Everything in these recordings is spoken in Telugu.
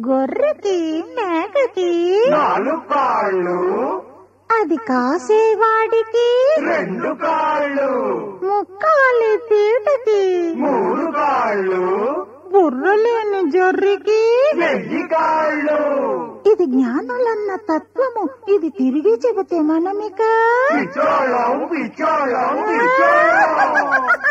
గొర్రెకి మేకకి నాలుగు కాళ్ళు అది కాసేవాడికి రెండు కాళ్ళు ముక్కాలి తీటకి మూడు కాళ్ళు బుర్రలేని జొర్రికి వెయ్యి కాళ్ళు ఇది జ్ఞానులన్న తత్వము ఇది తిరిగి చెబితే మనమిక పిచ్చోళం పిచ్చోళం పిచ్చోళం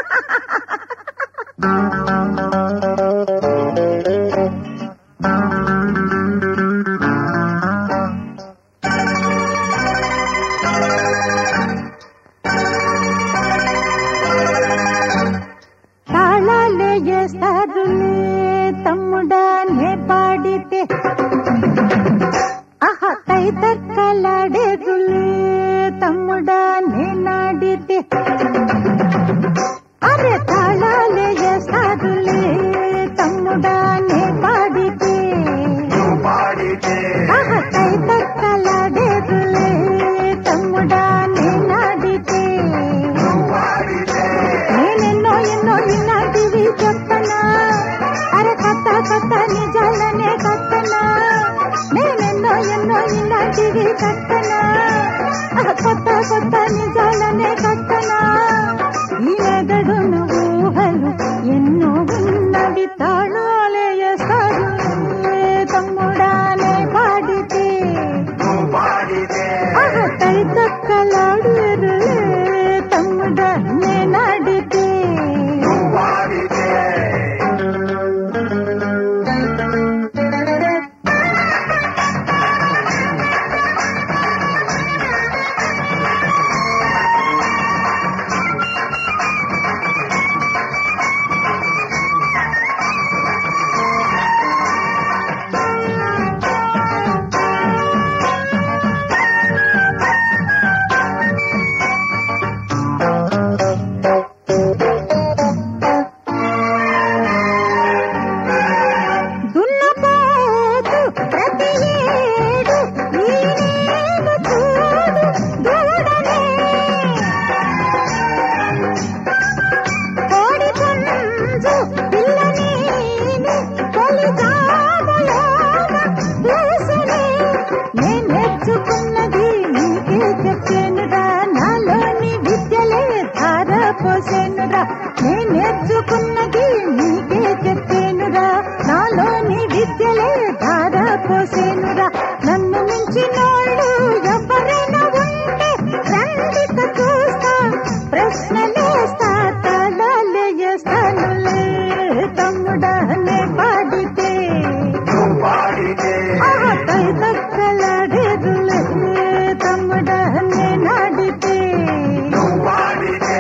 తాళాలే చేస్తారులే తమ్ముడా నే పాడితే ఆహా తై తక్కలాడేదులే తమ్ముడా నే నాడితే అరే తాళాలే చేస్తారులే తమ్ముడా నే పాడితే నువ్వు పాడితే ఆహా తై తక్కలాడేదులే తమ్ముడా నే నాడితే నువ్వు పాడితే నేనెన్నో ఎన్నో ఇలాంటివి చెప్పనా అరే కొత్త కొత్త నిజాలనే కట్టనా నేనెన్నో ఎన్నో ఇలాంటివి కట్టనా ఆ కొత్త కొత్త నిజాలనే కట్టనా ఈ మెదడును ఊహలు ఎన్నో ఉన్నవి తాళాలే వేస్తారు తమ్ముడానే పాడితే నువ్వు పాడితే ఆహా తై తక్కలాడు తమ్ముడా నేనాడితే నువ్వు పాడితే దున్నపోతు ప్రతి ఏడు ఈ నీవు చూడు దూడనే కోడి పుంజు పిల్లనేని తొలి జాబలోన పూసనే నేను నేర్చుకున్నది నీకే చెప్పేనురా నాలోని విద్యలే ధార పోసేనురా నేను నేర్చుకున్నది నీకే చెప్పేనురా నాలోని విద్యలే ధార పోసేనురా నన్ను మించినోళ్ళు ఎవరైనా ఉంటే రండిక చూస్తా ప్రశ్నలేస్తా తలాలే చేస్తానులే తమ్ముడనే పాడితే నువ్వు పాడితే ఆహా కై తక్కలాడేదులే తమ్ముడనే నాడితే నువ్వు పాడితే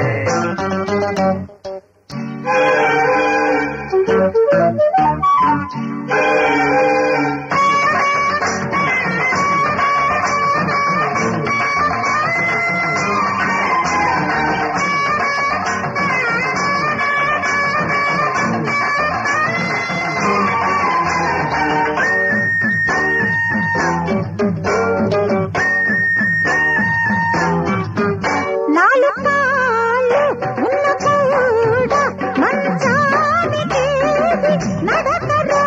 నాలుగు కాళ్ళు ఉన్న కూడా మంచానికి నడకరా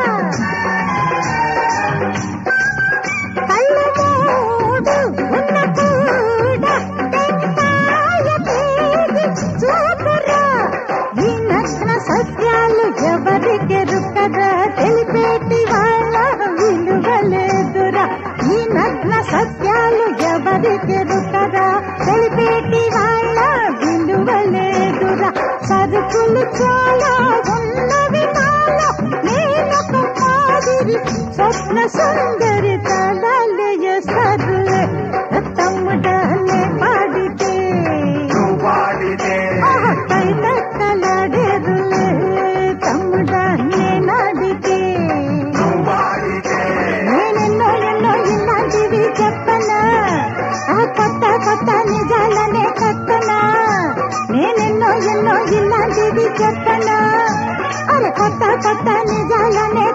కళ్ళు మూడు ఉన్న కూడా తెంకాయ తేగి చూపురా ఈ నగ్న సత్యాలు ఎవరికెరుకరా తెలిపేటి వాళ్ళ విలువలేదురా ఈ నగ్న సత్యాలు ఎవరికెరుకరా తెలిపేటి వాళ్ళ విలువలేదురా సరుకులు చాలా ఉన్నవి నాలో నేనొక మాదిరి స్వప్న సుందరి తలాలయ సరులే తమ్ముడనే పాడితే నువ్వు పాడితే ఆహా, పై తక్కలాడేరులే తమ్ముడనే నాడితే నువ్వు పాడితే నేనెన్నో ఎన్నో ఇలాంటివి చెప్పనా ఆ కొత్త కొత్త నిజాలనే కట్టనా నేనెన్నో ఎన్నో ఇలాంటివి చెప్పనా అరే కొత్త కొత్త నిజాలనే